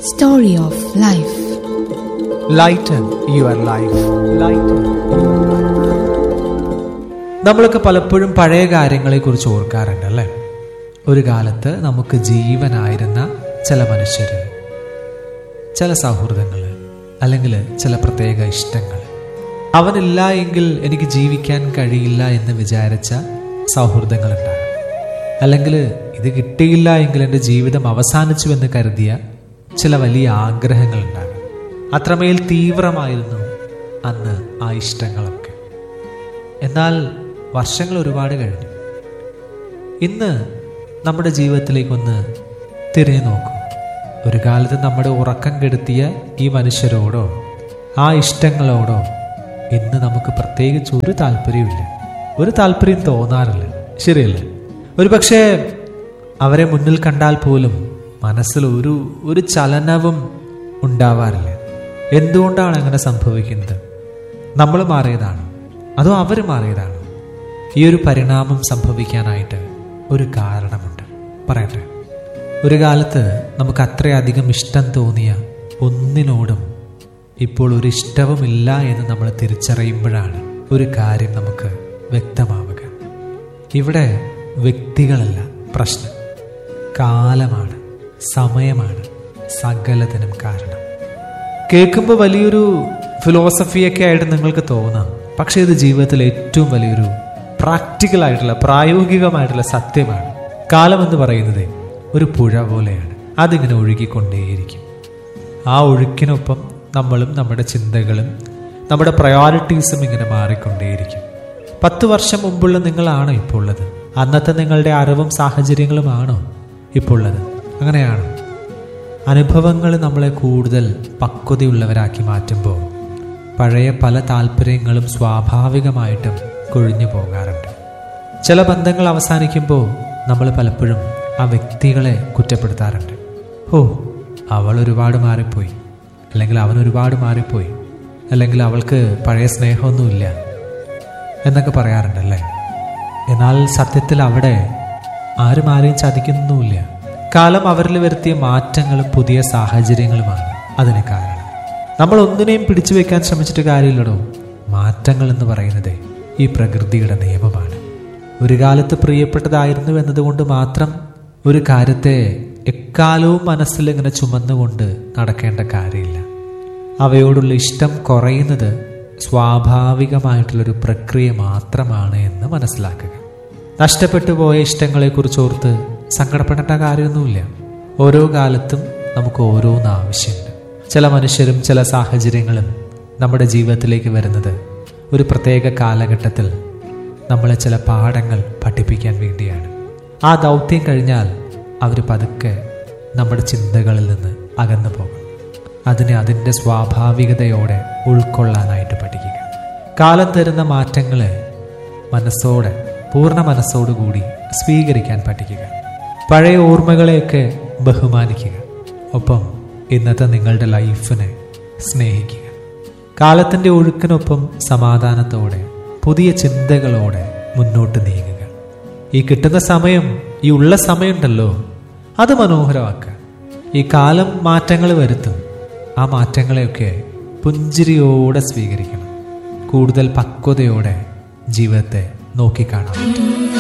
Story of Life. Lighten your life lighten നമ്മളൊക്കെ പലപ്പോഴും പഴയ കാര്യങ്ങളെക്കുറിച്ച് ഓർക്കാറുണ്ട് അല്ലേ ഒരു കാലത്ത് നമുക്ക് ജീവനായിരുന്ന ചില മനുഷ്യർ ചില സൗഹൃദങ്ങൾ അല്ലെങ്കിൽ ചില പ്രത്യേക ഇഷ്ടങ്ങൾ അവനില്ല എങ്കിൽ എനിക്ക് ജീവിക്കാൻ കഴിയില്ല എന്ന് വിചാരിച്ച സൗഹൃദങ്ങൾ ഉണ്ടാകും അല്ലെങ്കിൽ ഇത് കിട്ടിയില്ല എങ്കിൽ എൻ്റെ ജീവിതം അവസാനിച്ചു എന്ന് കരുതിയ ചില വലിയ ആഗ്രഹങ്ങൾ ഉണ്ടാകും അത്രമേൽ തീവ്രമായിരുന്നു അന്ന് ആ ഇഷ്ടങ്ങളൊക്കെ എന്നാൽ വർഷങ്ങൾ ഒരുപാട് കഴിഞ്ഞു ഇന്ന് നമ്മുടെ ജീവിതത്തിലേക്കൊന്ന് തിരിഞ്ഞു നോക്കൂ ഒരു കാലത്ത് നമ്മുടെ ഉറക്കം കെടുത്തിയ ഈ മനുഷ്യരോടോ ആ ഇഷ്ടങ്ങളോടോ ഇന്ന് നമുക്ക് പ്രത്യേകിച്ച് ഒരു താല്പര്യമില്ല ഒരു താല്പര്യം തോന്നാറില്ല ശരിയല്ലേ ഒരു പക്ഷേ അവരെ മുന്നിൽ കണ്ടാൽ പോലും മനസ്സിൽ ഒരു ഒരു ചലനവും ഉണ്ടാവാറില്ല എന്തുകൊണ്ടാണ് അങ്ങനെ സംഭവിക്കുന്നത് നമ്മൾ മാറിയതാണ് അതോ അവർ മാറിയതാണ് ഈ ഒരു പരിണാമം സംഭവിക്കാനായിട്ട് ഒരു കാരണമുണ്ട് പറയട്ടെ ഒരു കാലത്ത് നമുക്ക് അത്രയധികം ഇഷ്ടം തോന്നിയ ഒന്നിനോടും ഇപ്പോൾ ഒരു ഇഷ്ടവുമില്ല എന്ന് നമ്മൾ തിരിച്ചറിയുമ്പോഴാണ് ഒരു കാര്യം നമുക്ക് വ്യക്തമാവുക ഇവിടെ വ്യക്തികളല്ല പ്രശ്നം കാലമാണ് സമയമാണ് സകലത്തിനും കാരണം കേൾക്കുമ്പോൾ വലിയൊരു ഫിലോസഫിയൊക്കെ ആയിട്ട് നിങ്ങൾക്ക് തോന്നാം പക്ഷേ ഇത് ജീവിതത്തിലെ ഏറ്റവും വലിയൊരു പ്രാക്ടിക്കൽ ആയിട്ടുള്ള പ്രായോഗികമായിട്ടുള്ള സത്യമാണ് കാലം എന്ന് പറയുന്നത് ഒരു പുഴ പോലെയാണ് അതിങ്ങനെ ഒഴുകിക്കൊണ്ടേയിരിക്കും ആ ഒഴുക്കിനൊപ്പം നമ്മളും നമ്മുടെ ചിന്തകളും നമ്മുടെ പ്രയോറിറ്റീസും ഇങ്ങനെ മാറിക്കൊണ്ടേയിരിക്കും പത്ത് വർഷം മുമ്പുള്ള നിങ്ങളാണോ ഇപ്പോൾ ഉള്ളത് അന്നത്തെ നിങ്ങളുടെ അറിവും സാഹചര്യങ്ങളുമാണോ ഇപ്പോൾ ഉള്ളത് അങ്ങനെയാണോ അനുഭവങ്ങൾ നമ്മളെ കൂടുതൽ പക്വതയുള്ളവരാക്കി മാറ്റുമ്പോൾ പഴയ പല താല്പര്യങ്ങളും സ്വാഭാവികമായിട്ടും കൊഴിഞ്ഞു പോകാറുണ്ട് ചില ബന്ധങ്ങൾ അവസാനിക്കുമ്പോൾ നമ്മൾ പലപ്പോഴും ആ വ്യക്തികളെ കുറ്റപ്പെടുത്താറുണ്ട് ഓ അവൾ ഒരുപാട് മാറിപ്പോയി അല്ലെങ്കിൽ അവൻ ഒരുപാട് മാറിപ്പോയി അല്ലെങ്കിൽ അവൾക്ക് പഴയ സ്നേഹമൊന്നുമില്ല എന്നൊക്കെ പറയാറുണ്ടല്ലേ എന്നാൽ സത്യത്തിൽ അവിടെ ആരും ആരെയും ചതിക്കുന്നൊന്നുമില്ല കാലം അവരിൽ വരുത്തിയ മാറ്റങ്ങളും പുതിയ സാഹചര്യങ്ങളുമാണ് അതിന് കാരണം നമ്മൾ ഒന്നിനെയും പിടിച്ചു വെക്കാൻ ശ്രമിച്ചിട്ട് കാര്യമില്ലടോ മാറ്റങ്ങൾ എന്ന് പറയുന്നത് ഈ പ്രകൃതിയുടെ നിയമമാണ് ഒരു കാലത്ത് പ്രിയപ്പെട്ടതായിരുന്നു എന്നതുകൊണ്ട് മാത്രം ഒരു കാര്യത്തെ എക്കാലവും മനസ്സിൽ ഇങ്ങനെ ചുമന്നുകൊണ്ട് നടക്കേണ്ട കാര്യമില്ല അവയോടുള്ള ഇഷ്ടം കുറയുന്നത് സ്വാഭാവികമായിട്ടുള്ളൊരു പ്രക്രിയ മാത്രമാണ് എന്ന് മനസ്സിലാക്കുക നഷ്ടപ്പെട്ടു പോയ ഇഷ്ടങ്ങളെക്കുറിച്ച് ഓർത്ത് സങ്കടപ്പെടേണ്ട കാര്യമൊന്നുമില്ല ഓരോ കാലത്തും നമുക്ക് ഓരോന്ന് ആവശ്യമുണ്ട് ചില മനുഷ്യരും ചില സാഹചര്യങ്ങളും നമ്മുടെ ജീവിതത്തിലേക്ക് വരുന്നത് ഒരു പ്രത്യേക കാലഘട്ടത്തിൽ നമ്മളെ ചില പാഠങ്ങൾ പഠിപ്പിക്കാൻ വേണ്ടിയാണ് ആ ദൗത്യം കഴിഞ്ഞാൽ അവർ പതുക്കെ നമ്മുടെ ചിന്തകളിൽ നിന്ന് അകന്നു പോകും അതിനെ അതിൻ്റെ സ്വാഭാവികതയോടെ ഉൾക്കൊള്ളാനായിട്ട് പഠിക്കുക കാലം തരുന്ന മാറ്റങ്ങളെ മനസ്സോടെ പൂർണ്ണ മനസ്സോടുകൂടി സ്വീകരിക്കാൻ പഠിക്കുക പഴയ ഓർമ്മകളെയൊക്കെ ബഹുമാനിക്കുക ഒപ്പം ഇന്നത്തെ നിങ്ങളുടെ ലൈഫിനെ സ്നേഹിക്കുക കാലത്തിൻ്റെ ഒഴുക്കിനൊപ്പം സമാധാനത്തോടെ പുതിയ ചിന്തകളോടെ മുന്നോട്ട് നീങ്ങുക ഈ കിട്ടുന്ന സമയം ഈ ഉള്ള സമയമുണ്ടല്ലോ അത് മനോഹരമാക്കുക ഈ കാലം മാറ്റങ്ങൾ വരുത്തും ആ മാറ്റങ്ങളെയൊക്കെ പുഞ്ചിരിയോടെ സ്വീകരിക്കണം കൂടുതൽ പക്വതയോടെ ജീവിതത്തെ നോക്കിക്കാണാം